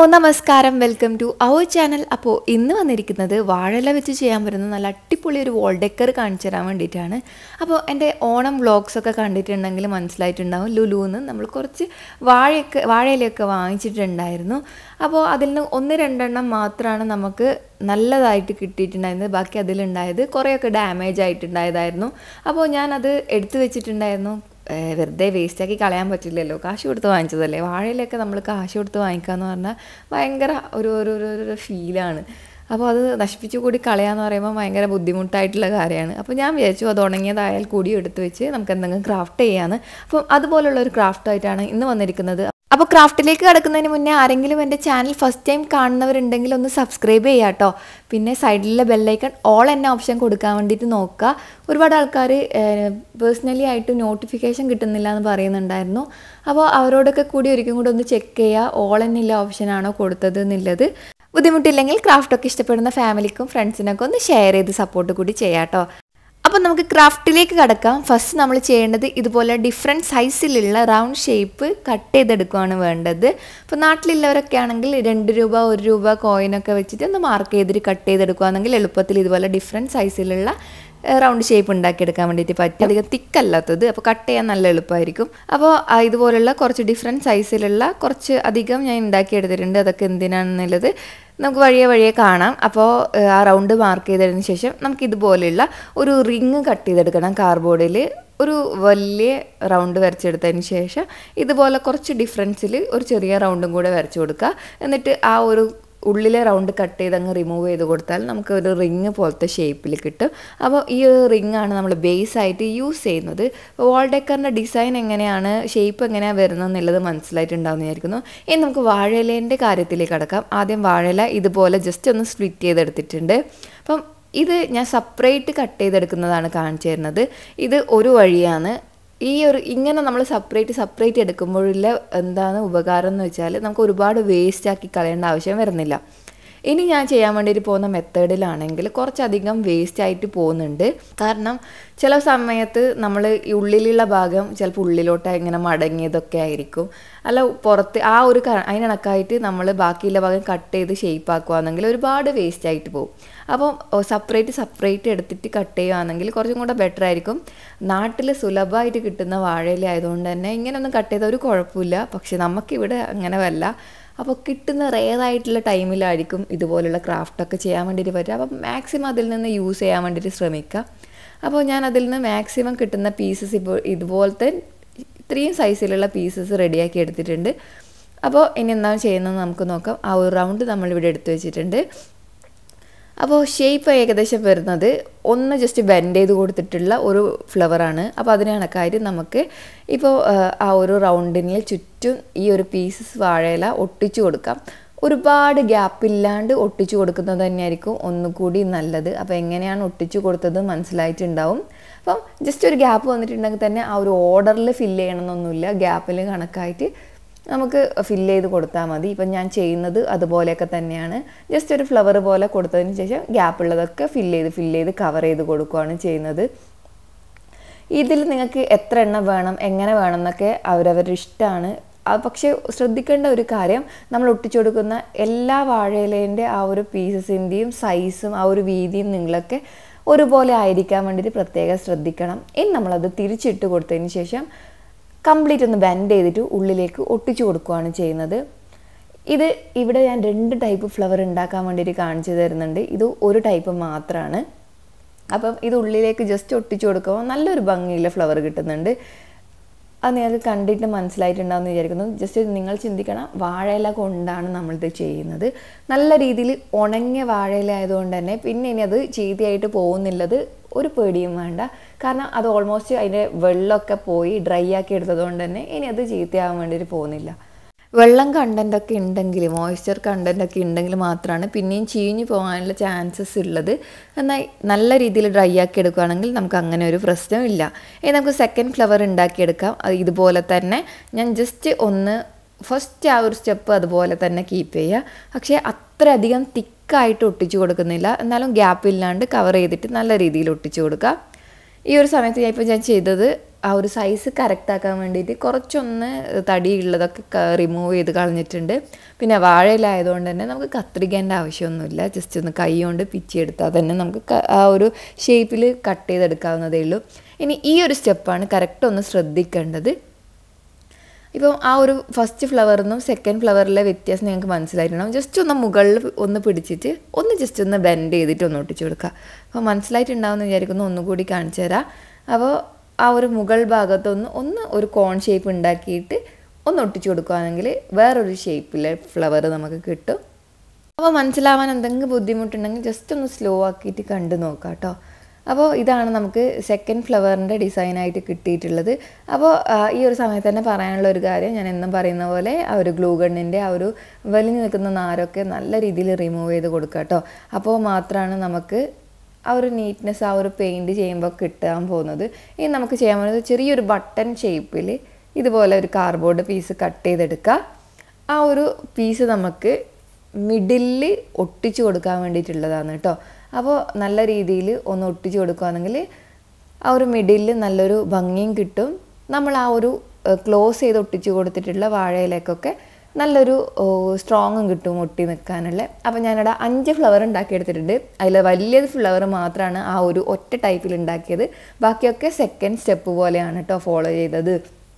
നമസ്കാരം welcome to our channel അപ്പോൾ ഇന്ന് വന്നിരിക്കുന്നത് വാഴയില വെച്ച് ചെയ്യാൻ പറ്റുന്ന നല്ല അടിപൊളി ഒരു വോൾ ഡെക്കർ കാണിച്ചു തരാൻ വേണ്ടിയിട്ടാണ് അപ്പോൾ എൻ്റെ ഓണം വ്ളോഗ്സ് ഒക്കെ കണ്ടിട്ടുണ്ടെങ്കിൽ മനസ്സിലായിട്ടുണ്ടാവും ലുലുന്ന് നമ്മൾ കുറച്ച് വാഴയൊക്കെ വാഴയിലൊക്കെ വാങ്ങിച്ചിട്ടുണ്ടായിരുന്നു അപ്പോൾ അതിൽ നിന്ന് ഒന്ന് രണ്ടെണ്ണം മാത്രമാണ് നമുക്ക് നല്ലതായിട്ട് കിട്ടിയിട്ടുണ്ടായിരുന്നത് ബാക്കി അതിലുണ്ടായത് കുറേയൊക്കെ ഡാമേജ് ആയിട്ടുണ്ടായതായിരുന്നു അപ്പോൾ ഞാനത് എടുത്തു വെച്ചിട്ടുണ്ടായിരുന്നു ഏഹ് വെറുതെ വേസ്റ്റാക്കി കളയാൻ പറ്റില്ലല്ലോ കാശ് കൊടുത്ത് വാങ്ങിച്ചതല്ലേ വാഴയിലൊക്കെ നമ്മൾ കാശ് കൊടുത്ത് വാങ്ങിക്കാന്ന് പറഞ്ഞാൽ ഭയങ്കര ഒരു ഒരു ഒരു ഒരു ഫീലാണ് അപ്പോൾ അത് നശിപ്പിച്ചു കൂടി കളയാന്ന് പറയുമ്പോൾ ഭയങ്കര ബുദ്ധിമുട്ടായിട്ടുള്ള കാര്യമാണ് അപ്പോൾ ഞാൻ വിചാരിച്ചു അത് ഉണങ്ങിയതായാൽ കൂടി എടുത്ത് വെച്ച് നമുക്ക് എന്തെങ്കിലും ക്രാഫ്റ്റ് ചെയ്യാമെന്ന് അപ്പം അതുപോലുള്ള ഒരു ക്രാഫ്റ്റായിട്ടാണ് ഇന്ന് വന്നിരിക്കുന്നത് അപ്പോൾ ക്രാഫ്റ്റിലേക്ക് കടക്കുന്നതിന് മുന്നേ ആരെങ്കിലും എൻ്റെ ചാനൽ ഫസ്റ്റ് ടൈം കാണുന്നവരുണ്ടെങ്കിൽ ഒന്ന് സബ്സ്ക്രൈബ് ചെയ്യുക കേട്ടോ പിന്നെ സൈഡിലെ ബെല്ലൈക്കൺ ഓൾ എന്ന ഓപ്ഷൻ കൊടുക്കാൻ വേണ്ടിയിട്ട് നോക്കുക ഒരുപാട് ആൾക്കാർ പേഴ്സണലി ആയിട്ട് നോട്ടിഫിക്കേഷൻ കിട്ടുന്നില്ല എന്ന് പറയുന്നുണ്ടായിരുന്നു അപ്പോൾ അവരോടൊക്കെ കൂടി ഒരിക്കലും കൂടി ഒന്ന് ചെക്ക് ചെയ്യുക ഓൾ എന്നില്ല ഓപ്ഷനാണോ കൊടുത്തത് എന്നുള്ളത് ബുദ്ധിമുട്ടില്ലെങ്കിൽ ക്രാഫ്റ്റൊക്കെ ഇഷ്ടപ്പെടുന്ന ഫാമിലിക്കും ഫ്രണ്ട്സിനൊക്കെ ഒന്ന് ഷെയർ ചെയ്ത് സപ്പോർട്ട് കൂടി ചെയ്യാം കേട്ടോ അപ്പം നമുക്ക് ക്രാഫ്റ്റിലേക്ക് കടക്കാം ഫസ്റ്റ് നമ്മൾ ചെയ്യേണ്ടത് ഇതുപോലെ ഡിഫറെൻറ്റ് സൈസിലുള്ള റൗണ്ട് ഷേപ്പ് കട്ട് ചെയ്തെടുക്കുകയാണ് വേണ്ടത് ഇപ്പോൾ നാട്ടിലുള്ളവരൊക്കെ ആണെങ്കിൽ രണ്ട് രൂപ ഒരു രൂപ കോയിനൊക്കെ വെച്ചിട്ട് ഒന്ന് മാർക്ക് ചെയ്തിട്ട് കട്ട് ചെയ്തെടുക്കുകയാണെങ്കിൽ എളുപ്പത്തിൽ ഇതുപോലെ ഡിഫറെൻറ്റ് സൈസിലുള്ള റൗണ്ട് ഷേപ്പ് ഉണ്ടാക്കിയെടുക്കാൻ വേണ്ടിയിട്ട് പറ്റും അധികം തിക്കല്ലാത്തത് അപ്പോൾ കട്ട് ചെയ്യാൻ നല്ല എളുപ്പമായിരിക്കും അപ്പോൾ ആ, ഇതുപോലുള്ള കുറച്ച് ഡിഫറെൻറ്റ് സൈസിലുള്ള കുറച്ച് അധികം ഞാൻ ഉണ്ടാക്കിയെടുത്തിട്ടുണ്ട് അതൊക്കെ എന്തിനാണെന്നുള്ളത് നമുക്ക് വഴിയെ വഴിയെ കാണാം അപ്പോൾ ഏഹ്, ആ റൗണ്ട് മാർക്ക് ചെയ്തതിന് ശേഷം നമുക്ക് ഇതുപോലെയുള്ള ഒരു റിങ് കട്ട് ചെയ്തെടുക്കണം കാർഡ്ബോർഡിൽ ഒരു വലിയ റൗണ്ട് വരച്ചെടുത്തതിന് ശേഷം ഇതുപോലെ കുറച്ച് ഡിഫറൻസിൽ ഒരു ചെറിയ റൗണ്ടും കൂടെ വരച്ചു കൊടുക്കുക എന്നിട്ട് ആ ഒരു ഉള്ളിലെ റൗണ്ട് കട്ട് ചെയ്ത് അങ്ങ് റിമൂവ് ചെയ്ത് കൊടുത്താൽ നമുക്ക് ഒരു റിങ് പോലത്തെ ഷേപ്പിൽ കിട്ടും അപ്പോൾ ഈ ഒരു റിങ് ആണ് നമ്മൾ ബേസ് ആയിട്ട് യൂസ് ചെയ്യുന്നത് വാൾ ഡെക്കറിൻ്റെ ഡിസൈൻ എങ്ങനെയാണ് ഷേപ്പ് എങ്ങനെയാണ് വരുന്നത് എന്നുള്ളത് മനസ്സിലായിട്ടുണ്ടാവും എന്ന് വിചാരിക്കുന്നു ഇനി നമുക്ക് വാഴയിലേൻ്റെ കാര്യത്തിലേക്ക് കടക്കാം ആദ്യം വാഴയില ഇതുപോലെ ജസ്റ്റ് ഒന്ന് സ്പ്ലിറ്റ് ചെയ്തെടുത്തിട്ടുണ്ട് അപ്പം ഇത് ഞാൻ സെപ്പറേറ്റ് കട്ട് ചെയ്തെടുക്കുന്നതാണ് കാണിച്ചു തരുന്നത് ഇത് ഒരു വഴിയാണ് ഈ ഒരു ഇങ്ങനെ നമ്മൾ സെപ്പറേറ്റ് സെപ്പറേറ്റ് എടുക്കുമ്പോഴുള്ള എന്താണ് ഉപകാരം എന്ന് വെച്ചാൽ നമുക്ക് ഒരുപാട് വേസ്റ്റ് ആക്കി കളയേണ്ട ആവശ്യം വരുന്നില്ല ഇനി ഞാൻ ചെയ്യാൻ വേണ്ടിയിട്ട് പോകുന്ന മെത്തേഡിലാണെങ്കിൽ കുറച്ചധികം വേസ്റ്റ് ആയിട്ട് പോകുന്നുണ്ട് കാരണം ചില സമയത്ത് നമ്മൾ ഈ ഉള്ളിലുള്ള ഭാഗം ചിലപ്പോൾ ഉള്ളിലോട്ട് ഇങ്ങനെ മടങ്ങിയതൊക്കെ ആയിരിക്കും അല്ല പുറത്ത് ആ ഒരു ക- അതിനിണക്കായിട്ട് നമ്മൾ ബാക്കിയുള്ള ഭാഗം കട്ട് ചെയ്ത് ഷേപ്പ് ആക്കുകയാണെങ്കിൽ ഒരുപാട് വേസ്റ്റ് ആയിട്ട് പോകും അപ്പം സെപ്പറേറ്റ് സെപ്പറേറ്റ് എടുത്തിട്ട് കട്ട് ചെയ്യുകയാണെങ്കിൽ കുറച്ചും കൂടെ ബെറ്റർ ആയിരിക്കും നാട്ടിൽ സുലഭമായിട്ട് കിട്ടുന്ന വാഴയില ആയതുകൊണ്ട് തന്നെ ഇങ്ങനെയൊന്നും കട്ട് ചെയ്താൽ ഒരു കുഴപ്പമില്ല പക്ഷെ നമുക്കിവിടെ അങ്ങനെ വല്ല അപ്പോൾ കിട്ടുന്ന റെയറായിട്ടുള്ള ടൈമിലായിരിക്കും ഇതുപോലുള്ള ക്രാഫ്റ്റൊക്കെ ചെയ്യാൻ വേണ്ടിയിട്ട് പറ്റുക അപ്പം മാക്സിമം അതിൽ നിന്ന് യൂസ് ചെയ്യാൻ വേണ്ടിയിട്ട് ശ്രമിക്കുക അപ്പോൾ ഞാൻ അതിൽ നിന്ന് മാക്സിമം കിട്ടുന്ന പീസസ് ഇപ്പോൾ ഇതുപോലത്തെ ഇത്രയും സൈസിലുള്ള പീസസ് റെഡിയാക്കി എടുത്തിട്ടുണ്ട് അപ്പോൾ ഇനി എന്താണ് ചെയ്യുന്നത് നമുക്ക് നോക്കാം ആ ഒരു റൗണ്ട് നമ്മളിവിടെ എടുത്തു വെച്ചിട്ടുണ്ട് അപ്പോൾ ഷേപ്പ് ഏകദേശം വരുന്നത് ഒന്ന് ജസ്റ്റ് ബെൻഡ് ചെയ്ത് കൊടുത്തിട്ടുള്ള ഒരു ഫ്ലവറാണ് അപ്പോൾ അതിന് കണക്കായിട്ട് നമുക്ക് ഇപ്പോൾ ആ ഒരു റൗണ്ടിന് ചുറ്റും ഈ ഒരു പീസസ് വാഴയില ഒട്ടിച്ചു കൊടുക്കാം ഒരുപാട് ഗ്യാപ്പ് ഇല്ലാണ്ട് ഒട്ടിച്ചു കൊടുക്കുന്നത് തന്നെയായിരിക്കും ഒന്നുകൂടി നല്ലത് അപ്പോൾ എങ്ങനെയാണ് ഒട്ടിച്ചു കൊടുത്തത് മനസ്സിലായിട്ടുണ്ടാവും അപ്പം ജസ്റ്റ് ഒരു ഗ്യാപ്പ് വന്നിട്ടുണ്ടെങ്കിൽ തന്നെ ആ ഒരു ഓർഡറിൽ ഫില്ല് ചെയ്യണമെന്നൊന്നുമില്ല ഗ്യാപ്പിൽ കണക്കായിട്ട് നമുക്ക് ഫില്ല് ചെയ്ത് കൊടുത്താൽ മതി ഇപ്പം ഞാൻ ചെയ്യുന്നത് അതുപോലെയൊക്കെ തന്നെയാണ് ജസ്റ്റ് ഒരു ഫ്ലവർ പോലെ കൊടുത്തതിന് ശേഷം ഗ്യാപ്പ് ഉള്ളതൊക്കെ ഫില്ല് ചെയ്ത് ഫില്ല് ചെയ്ത് കവർ ചെയ്ത് കൊടുക്കുകയാണ് ചെയ്യുന്നത് ഇതിൽ നിങ്ങൾക്ക് എത്ര എണ്ണം വേണം എങ്ങനെ വേണം എന്നൊക്കെ അവരവരുടെ ഇഷ്ടമാണ് പക്ഷേ ശ്രദ്ധിക്കേണ്ട ഒരു കാര്യം നമ്മൾ ഒട്ടിച്ചു കൊടുക്കുന്ന എല്ലാ വാഴയിലേൻ്റെ ആ ഒരു പീസസിൻ്റെയും സൈസും ആ ഒരു വീതിയും നിങ്ങളൊക്കെ ഒരുപോലെ ആയിരിക്കാൻ വേണ്ടിയിട്ട് പ്രത്യേകം ശ്രദ്ധിക്കണം ഇനി നമ്മളത് തിരിച്ചിട്ട് കൊടുത്തതിന് ശേഷം കംപ്ലീറ്റ് ഒന്ന് ബെൻഡ് ചെയ്തിട്ട് ഉള്ളിലേക്ക് ഒട്ടിച്ചു കൊടുക്കുകയാണ് ചെയ്യുന്നത് ഇത് ഇവിടെ ഞാൻ രണ്ട് ടൈപ്പ് ഫ്ലവർ ഉണ്ടാക്കാൻ വേണ്ടിയിട്ട് കാണിച്ചു തരുന്നുണ്ട് ഇത് ഒരു ടൈപ്പ് മാത്രമാണ് അപ്പം ഇത് ഉള്ളിലേക്ക് ജസ്റ്റ് ഒട്ടിച്ചു കൊടുക്കുമ്പോൾ നല്ലൊരു ഭംഗിയുള്ള ഫ്ലവർ കിട്ടുന്നുണ്ട് അത് നിങ്ങൾക്ക് കണ്ടിട്ട് മനസ്സിലായിട്ടുണ്ടാവുമെന്ന് വിചാരിക്കുന്നു ജസ്റ്റ് നിങ്ങൾ ചിന്തിക്കണം വാഴയില കൊണ്ടാണ് നമ്മളിത് ചെയ്യുന്നത് നല്ല രീതിയിൽ ഉണങ്ങിയ വാഴയില ആയതുകൊണ്ട് തന്നെ പിന്നെ ഇനി അത് ചീത്തയായിട്ട് പോകുന്നില്ലത് ഒരു പേടിയും വേണ്ട കാരണം അത് ഓൾമോസ്റ്റ് അതിൻ്റെ വെള്ളമൊക്കെ പോയി ഡ്രൈ ആക്കി എടുത്തതുകൊണ്ട് തന്നെ ഇനി അത് ചീത്തയാവാൻ വേണ്ടിയിട്ട് പോകുന്നില്ല വെള്ളം കണ്ടൻ്റ് ഒക്കെ ഉണ്ടെങ്കിൽ മോയ്സ്ചർ കണ്ടൻ്റ് ഒക്കെ ഉണ്ടെങ്കിൽ മാത്രമാണ് പിന്നെയും ചീഞ്ഞു പോകാനുള്ള ചാൻസസ് ഉള്ളത് എന്നാൽ നല്ല രീതിയിൽ ഡ്രൈ ആക്കി എടുക്കുകയാണെങ്കിൽ നമുക്ക് അങ്ങനെ ഒരു പ്രശ്നമില്ല ഇനി നമുക്ക് സെക്കൻഡ് ഫ്ലവർ ഉണ്ടാക്കിയെടുക്കാം അത് ഇതുപോലെ തന്നെ ഞാൻ ജസ്റ്റ് ഒന്ന് ഫസ്റ്റ് ആ ഒരു സ്റ്റെപ്പ് അതുപോലെ തന്നെ കീപ്പ് ചെയ്യുക പക്ഷേ അത്രയധികം തിക്കായിട്ട് ഒട്ടിച്ചു കൊടുക്കുന്നില്ല എന്നാലും ഗ്യാപ്പ് ഇല്ലാണ്ട് കവർ ചെയ്തിട്ട് നല്ല രീതിയിൽ ഒട്ടിച്ചു കൊടുക്കുക ഈ ഒരു സമയത്ത് ഞാൻ ഇപ്പോൾ ഞാൻ ചെയ്തത് ആ ഒരു സൈസ് കറക്റ്റ് ആക്കാൻ വേണ്ടിയിട്ട് കുറച്ചൊന്ന് തടിയുള്ളതൊക്കെ റിമൂവ് ചെയ്ത് കളഞ്ഞിട്ടുണ്ട് പിന്നെ വാഴയിലായതുകൊണ്ട് തന്നെ നമുക്ക് കത്രികേൻ്റെ ആവശ്യമൊന്നുമില്ല ജസ്റ്റ് ഒന്ന് കൈ കൊണ്ട് പിച്ചിയെടുത്താൽ തന്നെ നമുക്ക് ക- ആ ഒരു ഷേപ്പിൽ കട്ട് ചെയ്തെടുക്കാവുന്നതേ ഉള്ളൂ ഇനി ഈ ഒരു സ്റ്റെപ്പാണ് കറക്റ്റ് ഒന്ന് ശ്രദ്ധിക്കേണ്ടത് ഇപ്പോൾ ആ ഒരു ഫസ്റ്റ് ഫ്ലവറിൽ നിന്നും സെക്കൻഡ് ഫ്ലവറിലെ വ്യത്യാസം നിങ്ങൾക്ക് മനസ്സിലായിട്ടുണ്ടാവും ജസ്റ്റ് ഒന്ന് മുകളിൽ ഒന്ന് പിടിച്ചിട്ട് ഒന്ന് ജസ്റ്റ് ഒന്ന് ബെൻഡ് ചെയ്തിട്ട് ഒന്ന് ഒട്ടിച്ചു കൊടുക്കുക അപ്പോൾ മനസ്സിലായിട്ടുണ്ടാവും എന്ന് വിചാരിക്കുന്നു ഒന്നുകൂടി കാണിച്ചു തരാം അപ്പോൾ ആ ഒരു മുകൾ ഭാഗത്തൊന്ന് ഒന്ന് ഒരു കോൺ ഷേപ്പ് ഉണ്ടാക്കിയിട്ട് ഒന്ന് ഒട്ടിച്ചു കൊടുക്കുകയാണെങ്കിൽ വേറൊരു ഷേപ്പിലെ ഫ്ലവർ നമുക്ക് കിട്ടും അപ്പോൾ മനസ്സിലാവാൻ എന്തെങ്കിലും ബുദ്ധിമുട്ടുണ്ടെങ്കിൽ ജസ്റ്റ് ഒന്ന് സ്ലോ ആക്കിയിട്ട് കണ്ടു നോക്കാം കേട്ടോ അപ്പോൾ ഇതാണ് നമുക്ക് സെക്കൻഡ് ഫ്ലവറിൻ്റെ ഡിസൈനായിട്ട് കിട്ടിയിട്ടുള്ളത് അപ്പോൾ ആ, ഈ ഒരു സമയത്ത് തന്നെ പറയാനുള്ള ഒരു കാര്യം ഞാൻ എന്നും പറയുന്ന പോലെ ആ ഒരു ഗ്ലൂ ഗണ്ണിൻ്റെ ആ ഒരു വലിഞ്ഞു നിൽക്കുന്ന നാരൊക്കെ നല്ല രീതിയിൽ റിമൂവ് ചെയ്ത് കൊടുക്കുക കേട്ടോ അപ്പോൾ മാത്രമാണ് നമുക്ക് ആ ഒരു നീറ്റ്നെസ് ആ ഒരു പെയിൻറ് ചെയ്യുമ്പോൾ കിട്ടാൻ പോകുന്നത് ഇനി നമുക്ക് ചെയ്യാൻ പോകുന്നത് ചെറിയൊരു ബട്ടൺ ഷേപ്പിൽ ഇതുപോലെ ഒരു കാർഡ്ബോർഡ് പീസ് കട്ട് ചെയ്തെടുക്കുക ആ ഒരു പീസ് നമുക്ക് മിഡിലിൽ ഒട്ടിച്ചു കൊടുക്കാൻ വേണ്ടിയിട്ടുള്ളതാണ് കേട്ടോ അപ്പോൾ നല്ല രീതിയിൽ ഒന്ന് ഒട്ടിച്ചു കൊടുക്കുകയാണെങ്കിൽ ആ ഒരു മിഡിലിൽ നല്ലൊരു ഭംഗിയും കിട്ടും നമ്മൾ ആ ഒരു ക്ലോസ് ചെയ്ത് ഒട്ടിച്ചു കൊടുത്തിട്ടുള്ള വാഴയിലേക്കൊക്കെ നല്ലൊരു സ്ട്രോങ്ങും കിട്ടും ഒട്ടി നിൽക്കാനുള്ള അപ്പോൾ ഞാനിവിടെ അഞ്ച് ഫ്ലവർ ഉണ്ടാക്കിയെടുത്തിട്ടുണ്ട് അതിൽ വലിയ ഫ്ലവർ മാത്രമാണ് ആ ഒരു ഒറ്റ ടൈപ്പിൽ ഉണ്ടാക്കിയത് ബാക്കിയൊക്കെ സെക്കൻഡ് സ്റ്റെപ്പ് പോലെയാണ് കേട്ടോ ഫോളോ ചെയ്തത്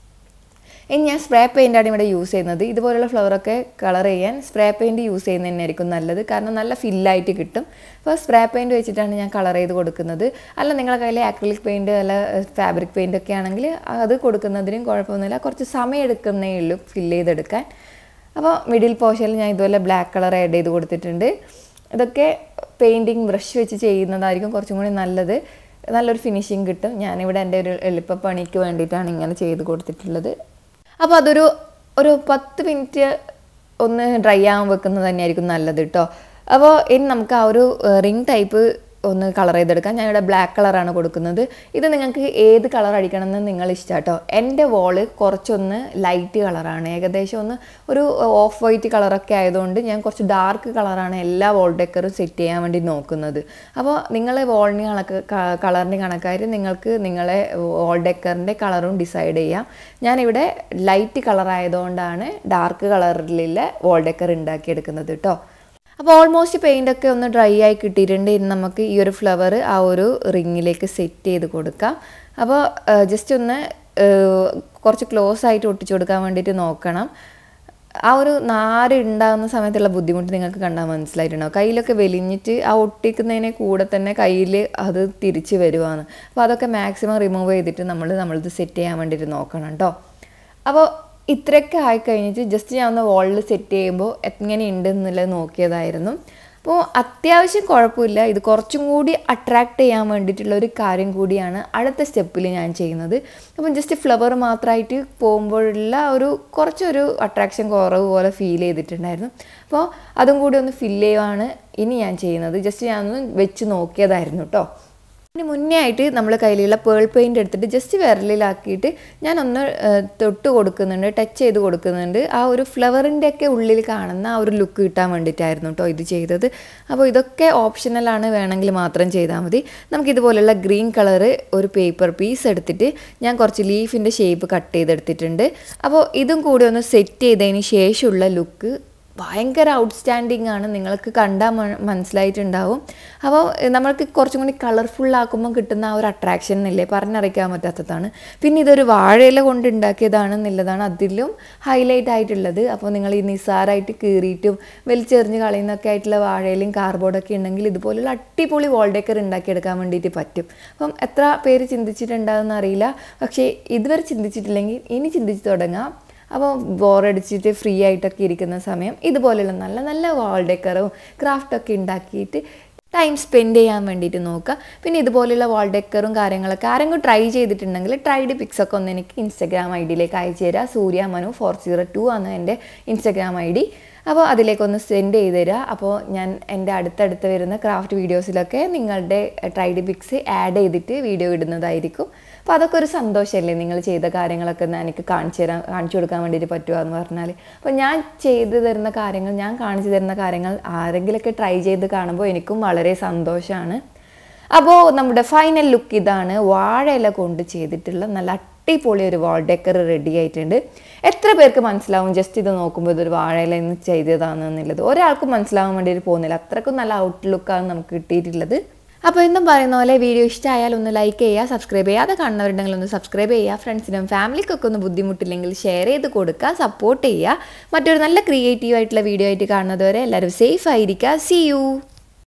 ഇനി ഞാൻ സ്പ്രേ പെയിൻ്റാണ് ഇവിടെ യൂസ് ചെയ്യുന്നത് ഇതുപോലുള്ള ഫ്ലവറൊക്കെ കളർ ചെയ്യാൻ സ്പ്രേ പെയിൻറ്റ് യൂസ് ചെയ്യുന്നത് തന്നെയായിരിക്കും നല്ലത് കാരണം നല്ല ഫില്ലായിട്ട് കിട്ടും അപ്പോൾ സ്പ്രേ പെയിൻറ്റ് വെച്ചിട്ടാണ് ഞാൻ കളർ ചെയ്ത് കൊടുക്കുന്നത് അല്ല നിങ്ങളുടെ കയ്യിൽ ആക്രിലിക് പെയിൻറ്റ് അല്ല ഫാബ്രിക് പെയിൻ്റ് ഒക്കെ ആണെങ്കിൽ അത് കൊടുക്കുന്നതിനും കുഴപ്പമൊന്നുമില്ല കുറച്ച് സമയം എടുക്കുന്നേ ഉള്ളൂ ഫില്ല് ചെയ്തെടുക്കാൻ അപ്പോൾ മിഡിൽ പോർഷനിൽ ഞാൻ ഇതുപോലെ ബ്ലാക്ക് കളർ ആഡ് ചെയ്ത് കൊടുത്തിട്ടുണ്ട് ഇതൊക്കെ പെയിൻറ്റിങ് ബ്രഷ് വെച്ച് ചെയ്യുന്നതായിരിക്കും കുറച്ചും കൂടി നല്ലത് നല്ലൊരു ഫിനിഷിങ് കിട്ടും ഞാനിവിടെ എൻ്റെ ഒരു എളുപ്പപ്പണിക്ക് വേണ്ടിയിട്ടാണ് ഇങ്ങനെ ചെയ്ത് കൊടുത്തിട്ടുള്ളത് അപ്പോൾ അതൊരു ഒരു പത്ത് മിനിറ്റ് ഒന്ന് ഡ്രൈ ആകാൻ വെക്കുന്നത് തന്നെയായിരിക്കും നല്ലത് കേട്ടോ അപ്പോൾ ഇനി നമുക്ക് ആ ഒരു റിംഗ് ടൈപ്പ് ഒന്ന് കളർ ചെയ്തെടുക്കാം ഞാനിവിടെ ബ്ലാക്ക് കളറാണ് കൊടുക്കുന്നത് ഇത് നിങ്ങൾക്ക് ഏത് കളർ അടിക്കണമെന്ന് നിങ്ങൾ ഇഷ്ടം കേട്ടോ എൻ്റെ വോള് കുറച്ചൊന്ന് ലൈറ്റ് കളറാണ് ഏകദേശം ഒന്ന് ഒരു ഓഫ് വൈറ്റ് കളറൊക്കെ ആയതുകൊണ്ട് ഞാൻ കുറച്ച് ഡാർക്ക് കളറാണ് എല്ലാ വോൾ ഡെക്കറും സെറ്റ് ചെയ്യാൻ വേണ്ടി നോക്കുന്നത് അപ്പോൾ നിങ്ങൾ വോളിന് കണക്ക് കളറിന് കണക്കായിട്ട് നിങ്ങൾക്ക് നിങ്ങളെ വോൾ ഡെക്കറിൻ്റെ കളറും ഡിസൈഡ് ചെയ്യാം ഞാനിവിടെ ലൈറ്റ് കളർ ആയതുകൊണ്ടാണ് ഡാർക്ക് കളറിലുള്ള വോൾ ഡെക്കർ ഉണ്ടാക്കിയെടുക്കുന്നത് കേട്ടോ അപ്പോൾ ഓൾമോസ്റ്റ് പെയിൻ്റ് ഒക്കെ ഒന്ന് ഡ്രൈ ആയി കിട്ടിയിട്ടുണ്ട് ഇനി നമുക്ക് ഈ ഒരു ഫ്ലവർ ആ ഒരു റിങ്ങിലേക്ക് സെറ്റ് ചെയ്ത് കൊടുക്കാം അപ്പോൾ ജസ്റ്റ് ഒന്ന് ഏഹ്, കുറച്ച് ക്ലോസ് ആയിട്ട് ഒട്ടിച്ചു കൊടുക്കാൻ വേണ്ടിയിട്ട് നോക്കണം ആ ഒരു നാര് ഉണ്ടാകുന്ന സമയത്തുള്ള ബുദ്ധിമുട്ട് നിങ്ങൾക്ക് കണ്ടാൽ മനസ്സിലായിട്ടുണ്ടാവും കയ്യിലൊക്കെ വലിഞ്ഞിട്ട് ആ ഒട്ടിക്കുന്നതിനെ കൂടെ തന്നെ കയ്യിൽ അത് തിരിച്ച് വരുവാണ് അപ്പോൾ അതൊക്കെ മാക്സിമം റിമൂവ് ചെയ്തിട്ട് നമ്മൾ നമ്മളത് സെറ്റ് ചെയ്യാൻ വേണ്ടിയിട്ട് നോക്കണം കേട്ടോ അപ്പോൾ ഇത്രയൊക്കെ ആയി കഴിഞ്ഞിട്ട് ജസ്റ്റ് ഞാൻ ഒന്ന് വോളിൽ സെറ്റ് ചെയ്യുമ്പോൾ എങ്ങനെയുണ്ട് എന്നുള്ളത് നോക്കിയതായിരുന്നു അപ്പോൾ അത്യാവശ്യം കുഴപ്പമില്ല ഇത് കുറച്ചും കൂടി അട്രാക്റ്റ് ചെയ്യാൻ വേണ്ടിയിട്ടുള്ള ഒരു കാര്യം കൂടിയാണ് അടുത്ത സ്റ്റെപ്പിൽ ഞാൻ ചെയ്യുന്നത് അപ്പം ജസ്റ്റ് ഫ്ലവർ മാത്രമായിട്ട് പോകുമ്പോഴുള്ള ഒരു കുറച്ചൊരു അട്രാക്ഷൻ കുറവ് പോലെ ഫീൽ ചെയ്തിട്ടുണ്ടായിരുന്നു അപ്പോൾ അതും കൂടി ഒന്ന് ഫില്ല് ചെയ്യുവാണ് ഇനി ഞാൻ ചെയ്യുന്നത് ജസ്റ്റ് ഞാൻ ഒന്ന് വെച്ച് നോക്കിയതായിരുന്നു കേട്ടോ അതിന് മുന്നേ ആയിട്ട് നമ്മൾ കയ്യിലുള്ള പേൾ പെയിൻ്റ് എടുത്തിട്ട് ജസ്റ്റ് വിരലിലാക്കിയിട്ട് ഞാനൊന്ന് ഏഹ്, തൊട്ട് കൊടുക്കുന്നുണ്ട് ടച്ച് ചെയ്ത് കൊടുക്കുന്നുണ്ട് ആ ഒരു ഫ്ലവറിൻ്റെ ഒക്കെ ഉള്ളിൽ കാണുന്ന ആ ഒരു ലുക്ക് കിട്ടാൻ വേണ്ടിയിട്ടായിരുന്നു കേട്ടോ ഇത് ചെയ്തത് അപ്പോൾ ഇതൊക്കെ ഓപ്ഷണലാണ് വേണമെങ്കിൽ മാത്രം ചെയ്താൽ മതി നമുക്ക് ഇതുപോലുള്ള ഗ്രീൻ കളറ് ഒരു പേപ്പർ പീസ് എടുത്തിട്ട് ഞാൻ കുറച്ച് ലീഫിൻ്റെ ഷേപ്പ് കട്ട് ചെയ്തെടുത്തിട്ടുണ്ട് അപ്പോൾ ഇതും കൂടി ഒന്ന് സെറ്റ് ചെയ്തതിന് ശേഷമുള്ള ലുക്ക് ഭയങ്കര ഔട്ട്സ്റ്റാൻഡിങ് ആണ് നിങ്ങൾക്ക് കണ്ടാൽ മ- മനസ്സിലായിട്ടുണ്ടാവും അപ്പോൾ എഹ്, നമ്മൾക്ക് കുറച്ചും കൂടി കളർഫുൾ ആക്കുമ്പോൾ കിട്ടുന്ന ആ ഒരു അട്രാക്ഷൻ ഇല്ലേ പറഞ്ഞറിയിക്കാൻ പറ്റാത്തതാണ് പിന്നെ ഇതൊരു വാഴയില കൊണ്ട് ഉണ്ടാക്കിയതാണെന്നുള്ളതാണ് അതിലും ഹൈലൈറ്റ് ആയിട്ടുള്ളത് അപ്പോൾ നിങ്ങൾ ഈ നിസ്സാരമായിട്ട് കീറിയിട്ടും വലിച്ചെറിഞ്ഞ് കളയുന്നൊക്കെ ആയിട്ടുള്ള വാഴയിലും കാർബോർഡൊക്കെ ഉണ്ടെങ്കിൽ ഇതുപോലുള്ള അടിപൊളി wall decor ഉണ്ടാക്കിയെടുക്കാൻ വേണ്ടിയിട്ട് പറ്റും അപ്പം എത്ര പേര് ചിന്തിച്ചിട്ടുണ്ടാകുമെന്ന് അറിയില്ല പക്ഷേ ഇതുവരെ ചിന്തിച്ചിട്ടില്ലെങ്കിൽ ഇനി ചിന്തിച്ച് തുടങ്ങാം അപ്പോൾ ബോറടിച്ചിട്ട് ഫ്രീ ആയിട്ടൊക്കെ ഇരിക്കുന്ന സമയം ഇതുപോലെയുള്ള നല്ല നല്ല വാൾ ഡെക്കറും ക്രാഫ്റ്റൊക്കെ ഉണ്ടാക്കിയിട്ട് ടൈം സ്പെൻഡ് ചെയ്യാൻ വേണ്ടിയിട്ട് നോക്കുക പിന്നെ ഇതുപോലെയുള്ള വാൾ ഡെക്കറും കാര്യങ്ങളൊക്കെ ആരെങ്കിലും ട്രൈ ചെയ്തിട്ടുണ്ടെങ്കിൽ ട്രൈഡ് പിക്സ് ഒക്കെ ഒന്ന് എനിക്ക് ഇൻസ്റ്റാഗ്രാം ഐ ഡിയിലേക്ക് അയച്ചു തരാം Surya Manu four zero two ആണ് എൻ്റെ ഇൻസ്റ്റാഗ്രാം ഐ ഡി അപ്പോൾ അതിലേക്കൊന്ന് സെൻഡ് ചെയ്ത് തരിക അപ്പോൾ ഞാൻ എൻ്റെ അടുത്തടുത്ത് വരുന്ന ക്രാഫ്റ്റ് വീഡിയോസിലൊക്കെ നിങ്ങളുടെ ട്രൈഡ് പിക്സ് ആഡ് ചെയ്തിട്ട് വീഡിയോ ഇടുന്നതായിരിക്കും അപ്പോൾ അതൊക്കെ ഒരു സന്തോഷമല്ലേ നിങ്ങൾ ചെയ്ത കാര്യങ്ങളൊക്കെ ഒന്ന് എനിക്ക് കാണിച്ചു തരാൻ കാണിച്ചു കൊടുക്കാൻ വേണ്ടിയിട്ട് പറ്റുക എന്ന് പറഞ്ഞാൽ അപ്പോൾ ഞാൻ ചെയ്തു തരുന്ന കാര്യങ്ങൾ ഞാൻ കാണിച്ചു തരുന്ന കാര്യങ്ങൾ ആരെങ്കിലുമൊക്കെ ട്രൈ ചെയ്ത് കാണുമ്പോൾ എനിക്കും വളരെ സന്തോഷമാണ് അപ്പോൾ നമ്മുടെ ഫൈനൽ ലുക്ക് ഇതാണ് വാഴയില കൊണ്ട് ചെയ്തിട്ടുള്ള നല്ല അടിപൊളി ഒരു വാൾ ഡെക്കർ റെഡി ആയിട്ടുണ്ട് എത്ര പേർക്ക് മനസ്സിലാവും ജസ്റ്റ് ഇത് നോക്കുമ്പോൾ ഇതൊരു വാഴയില ഇന്ന് ചെയ്തതാണെന്നുള്ളത് ഒരാൾക്കും മനസ്സിലാവാൻ വേണ്ടിയിട്ട് പോകുന്നില്ല അത്രക്കും നല്ല ഔട്ട്ലുക്കാണ് നമുക്ക് കിട്ടിയിട്ടുള്ളത് അപ്പോൾ എന്നും പറയുന്ന പോലെ വീഡിയോ ഇഷ്ടമായാൽ ഒന്ന് ലൈക്ക് ചെയ്യുക സബ്സ്ക്രൈബ് ചെയ്യാതെ കാണുന്നവരുണ്ടെങ്കിൽ ഒന്ന് സബ്സ്ക്രൈബ് ചെയ്യുക ഫ്രണ്ട്സിനും ഫാമിലിക്കൊക്കെ ഒന്ന് ബുദ്ധിമുട്ടില്ലെങ്കിൽ ഷെയർ ചെയ്ത് കൊടുക്കുക സപ്പോർട്ട് ചെയ്യുക മറ്റൊരു നല്ല ക്രിയേറ്റീവ് ആയിട്ടുള്ള വീഡിയോ ആയിട്ട് കാണുന്നത് വരെ എല്ലാവരും സേഫ് ആയിരിക്കുക സി യു